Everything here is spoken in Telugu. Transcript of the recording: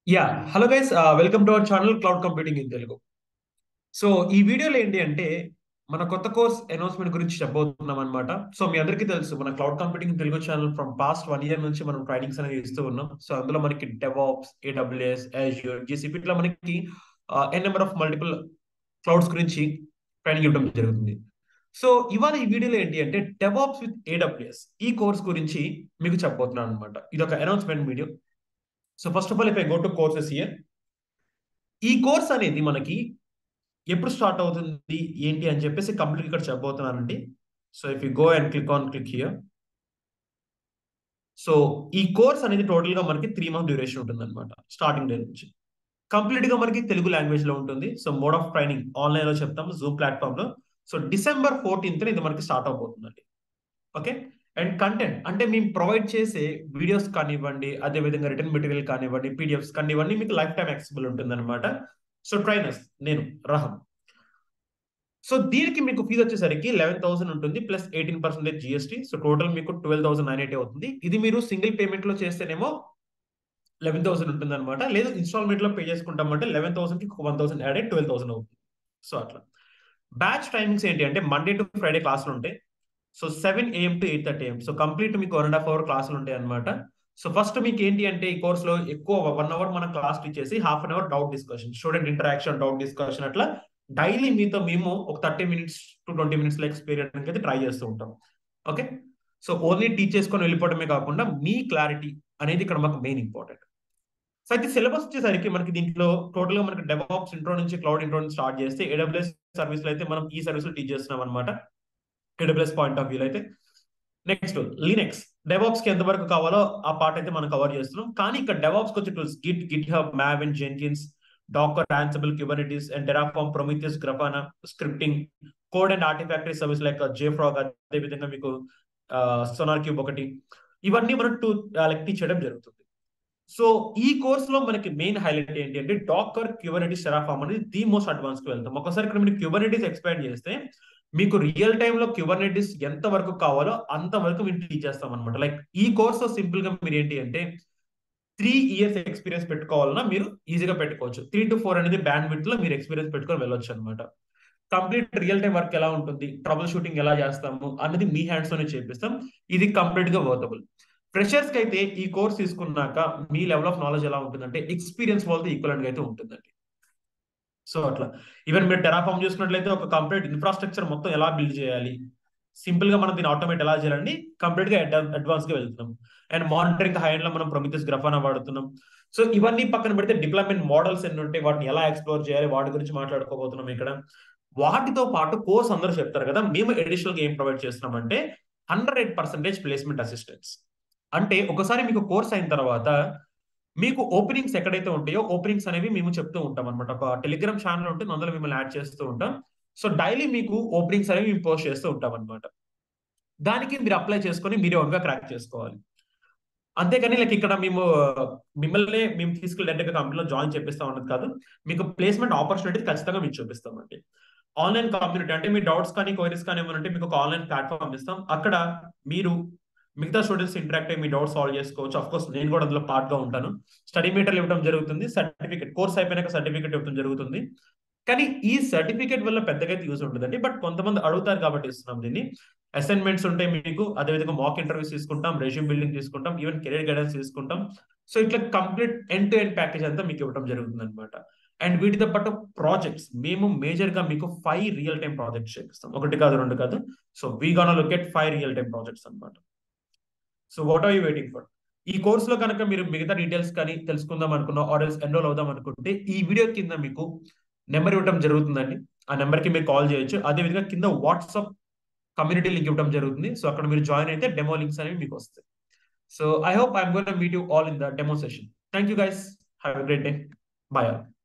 yeah hello guys welcome to our channel cloud computing in Telugu so ఈ వీడియోలో ఏంటి అంటే మన కొత్త కోర్స్ అనౌన్స్మెంట్ గురించి చెప్పబోతున్నాం అనమాట సో మీ అందరికీ తెలుసు మన cloud computing Telugu channel from past one year నుంచి మనం ట్రైనింగ్స్ అనేది ఇస్తూ ఉన్నాం సో అందులో మనకి డెవాప్స్ ఏడబ్ల్యూఎస్ యాజ్యూర్ జీసీపీ ఇట్లా మనకి N number of multiple clouds గురించి ట్రైనింగ్ ఇవ్వడం జరుగుతుంది సో ఇవాళ ఈ వీడియోలో ఏంటి అంటే డెవాప్స్ విత్ ఏడబ్ల్యూఎస్ ఈ కోర్స్ గురించి మీకు చెప్పబోతున్నాను అనమాట ఇది ఒక announcement video so first of all if I go to courses here ఈ కోర్స్ అనేది మనకి ఎప్పుడు స్టార్ట్ అవుతుంది ఏంటి అని చెప్పేసి కంప్లీట్ ఇక్కడ చెప్పబోతున్నానండి so if you go and click on click here so ఈ కోర్స్ అనేది టోటల్ గా మనకి త్రీ మంత్ డ్యూరేషన్ ఉంటుంది అనమాట స్టార్టింగ్ డే నుంచి కంప్లీట్ గా మనకి తెలుగు లాంగ్వేజ్ లో ఉంటుంది so mode of training online లో చెప్తాం జూమ్ ప్లాట్ఫామ్ లో సో డిసెంబర్ ఫోర్టీన్త్ ఇది మనకి స్టార్ట్ అవబోతుందండి ఓకే అండ్ కంటెంట్ అంటే మేము ప్రొవైడ్ చేసే వీడియోస్ కానివ్వండి అదే విధంగా రిటర్న్ మెటీరియల్ కానివ్వండి పీడిఎఫ్స్ కానివ్వండి మీకు లైఫ్ టైం యాక్సెసిబుల్ ఉంటుంది అనమాట సో ట్రైనర్స్ నేను రహం సో దీనికి మీకు ఫీజు వచ్చేసరికి లెవెన్ థౌసండ్ ఉంటుంది plus eighteen percentage GST so total మీకు ట్వెల్వ్ థౌసండ్ నైన్ ఎయిటీ అవుతుంది ఇది మీరు సింగిల్ పేమెంట్ లో చేస్తేనేమో లెవెన్ థౌసండ్ ఉంటుంది అనమాట లేదు ఇన్స్టాల్మెంట్ లో పే చేసుకుంటామంటే లెవెన్ థౌసండ్ కి వన్ థౌసండ్ యాడ్ అయ్యి ట్వెల్వ్ థౌసండ్ అవుతుంది సో అట్లా బ్యాచ్ టైమింగ్స్ ఏంటి అంటే మండే టు ఫ్రైడే క్లాసులు ఉంటాయి so seven AM to eight thirty AM so complete మీకు వన్ అండ్ హాఫ్ అవర్ క్లాసులు ఉంటాయి అనమాట సో ఫస్ట్ మీకు ఏంటి అంటే ఈ కోర్స్ లో ఎక్కువ వన్ అవర్ మనం క్లాస్ ఇచ్చేసి half an hour doubt discussion student interaction doubt discussion అట్లా డైలీ మీతో మేము ఒక thirty minutes to twenty minutes లో ఎక్స్పీరియన్స్ అయితే ట్రై చేస్తూ ఉంటాం ఓకే సో ఓన్లీ టీచ్ చేసుకొని వెళ్ళిపోవడమే కాకుండా మీ క్లారిటీ అనేది ఇక్కడ మాకు మెయిన్ ఇంపార్టెంట్ సో అయితే సిలబస్ వచ్చేసరికి మనకి దీంట్లో టోటల్ గా మనకి డెవాప్స్ ఇంట్రో నుంచి క్లౌడ్ ఇంట్రో నుంచి స్టార్ట్ చేస్తే ఏడబ్ల్యూఎస్ సర్వీస్ లో అయితే మనం ఈ సర్వీస్ లో టీచ్ చేస్తున్నాం అనమాట ఏడబ్ల్యూఎస్ పాయింట్ ఆఫ్ వ్యూ అయితే నెక్స్ట్ లినెక్స్ డెవాప్స్ కి ఎంతవరకు కావాలో ఆ పార్ట్ అయితే మనం కవర్ చేస్తున్నాం కానీ ఇక్కడ డెవాప్స్ కి వచ్చే tools Git GitHub Maven Jenkins Docker Ansible Kubernetes and Terraform Prometheus Grafana scripting code and Artifactory service like JFrog అదే విధంగా మీకు సోనార్ క్యూబ్ ఒకటి ఇవన్నీ మనం టూ లైక్ టీచ్ చేయడం జరుగుతుంది సో ఈ కోర్స్ లో మనకి మెయిన్ హైలైట్ ఏంటి అంటే డాకర్ క్యూబర్నిటీస్ టెరాఫామ్ అనేది ది మోస్ట్ అడ్వాన్స్ కి వెళ్తాం ఒకసారి ఇక్కడ మీరు క్యూబర్నిటీస్ ఎక్స్పాండ్ చేస్తే మీకు రియల్ టైమ్ లో క్యూబర్నెటిస్ ఎంత వరకు కావాలో అంత వరకు మేము టీచ్ చేస్తాం అనమాట లైక్ ఈ కోర్స్ లో సింపుల్ గా మీరు ఏంటి అంటే త్రీ ఇయర్స్ ఎక్స్పీరియన్స్ పెట్టుకోవాలన్నా మీరు ఈజీగా పెట్టుకోవచ్చు త్రీ టు ఫోర్ అనేది బ్యాండ్ విత్ లో మీరు ఎక్స్పీరియన్స్ పెట్టుకొని వెళ్ళొచ్చు అనమాట కంప్లీట్ రియల్ టైం వర్క్ ఎలా ఉంటుంది ట్రబుల్ షూటింగ్ ఎలా చేస్తాము అనేది మీ హ్యాండ్స్ లోనే చేపిస్తాం ఇది కంప్లీట్ గా వర్తబుల్ ఫ్రెషర్స్ కి అయితే ఈ కోర్స్ తీసుకున్నాక మీ లెవెల్ ఆఫ్ నాలెడ్జ్ ఎలా ఉంటుందంటే ఎక్స్పీరియన్స్ వాళ్ళతో ఈక్వల్ గా అయితే ఉంటుందండి సో అట్లా ఈవెన్ మీరు టెరాఫామ్ చూసుకున్నట్లయితే ఒక కంప్లీట్ ఇన్ఫ్రాస్ట్రక్చర్ మొత్తం ఎలా బిల్డ్ చేయాలి సింపుల్ గా మనం దీన్ని ఆటోమేట్ ఎలా చేయాలండి కంప్లీట్ గా అడ్వాన్స్ గా వెళ్తున్నాం అండ్ మానిటరింగ్ హై లో మనం ప్రొమిథస్ గ్రఫానా వాడుతున్నాం సో ఇవన్నీ పక్కన పెడితే డిప్లాయ్మెంట్ మోడల్స్ ఎన్ని ఉంటాయి వాటిని ఎలా ఎక్స్ప్లోర్ చేయాలి వాటి గురించి మాట్లాడుకోబోతున్నాం ఇక్కడ వాటితో పాటు కోర్స్ అందరూ చెప్తారు కదా మేము అడిషనల్ గా ఏం ప్రొవైడ్ చేస్తున్నాం అంటే hundred eight percentage placement assistance అంటే ఒకసారి మీకు కోర్స్ అయిన తర్వాత మీకు ఓపెనింగ్స్ ఎక్కడైతే ఉంటాయో ఓపెనింగ్స్ అనేవి మేము చెప్తూ ఉంటాం అనమాట ఒక టెలిగ్రామ్ ఛానల్ ఉంటుంది అందులో మిమ్మల్ని యాడ్ చేస్తూ ఉంటాం సో డైలీ మీకు ఓపెనింగ్స్ అనేవి మేము పోస్ట్ చేస్తూ ఉంటాం అనమాట దానికి మీరు అప్లై చేసుకొని మీరే ఓన్గా క్రాక్ చేసుకోవాలి అంతేకాని లైక్ ఇక్కడ మేము మిమ్మల్ని మేము తీసుకెళ్ళి డైరెక్ట్ కంపెనీలో జాయిన్ చేపిస్తాం అన్నది కాదు మీకు ప్లేస్మెంట్ ఆపర్చునిటీ ఖచ్చితంగా మీకు చూపిస్తామండి ఆన్లైన్ కమ్యూనిటీ అంటే మీ డౌట్స్ కానీ క్వైరీస్ కానీ ఏమైనా ఉంటే మీకు ఒక ఆన్లైన్ ప్లాట్ఫామ్ ఇస్తాం అక్కడ మీరు మిగతా స్టూడెంట్స్ ఇంటరాక్ట్ అయ్యి మీ డౌట్ సాల్వ్ చేసుకోవచ్చు అఫ్ కోర్స్ నేను కూడా అందులో పార్ట్ గా ఉంటాను స్టడీ మీటర్లు ఇవ్వడం జరుగుతుంది సర్టిఫికేట్ కోర్స్ అయిపోయినాక సర్టిఫికేట్ ఇవ్వడం జరుగుతుంది కానీ ఈ సర్టిఫికేట్ వల్ల పెద్దగా అయితే యూజ్ ఉంటుందండి బట్ కొంతమంది అడుగుతారు కాబట్టి ఇస్తున్నాం దీన్ని అసైన్మెంట్స్ ఉంటాయి మీకు అదేవిధంగా మాక్ ఇంటర్వ్యూస్ తీసుకుంటాం రెజ్యూమ్ బిల్డింగ్ తీసుకుంటాం ఈవెన్ కెరీర్ గైడెన్స్ తీసుకుంటాం సో ఇట్లా complete end to end package అంతా మీకు ఇవ్వడం జరుగుతుంది అనమాట అండ్ వీటితో పాటు ప్రాజెక్ట్స్ మేము మేజర్ గా మీకు ఫైవ్ రియల్ టైం ప్రాజెక్ట్స్ చేపిస్తాం ఒకటి కాదు రెండు కాదు so we gonna look at five real time projects అనమాట so what are you waiting for ఈ కోర్స్ లో కనుక మీరు మిగతా డీటెయిల్స్ కానీ తెలుసుకుందాం అనుకున్నా ఆర్ ఎల్స్ ఎన్రోల్ అవుదాం అనుకుంటే ఈ వీడియో కింద మీకు నెంబర్ ఇవ్వడం జరుగుతుందండి ఆ నెంబర్ కి మీరు కాల్ చేయొచ్చు అదే విధంగా కింద వాట్సాప్ కమ్యూనిటీ లింక్ ఇవ్వడం జరుగుతుంది సో అక్కడ మీరు జాయిన్ అయితే డెమో లింక్స్ అనేవి మీకు వస్తాయి so I hope I'm gonna meet you all in the demo session thank you guys have a great day bye all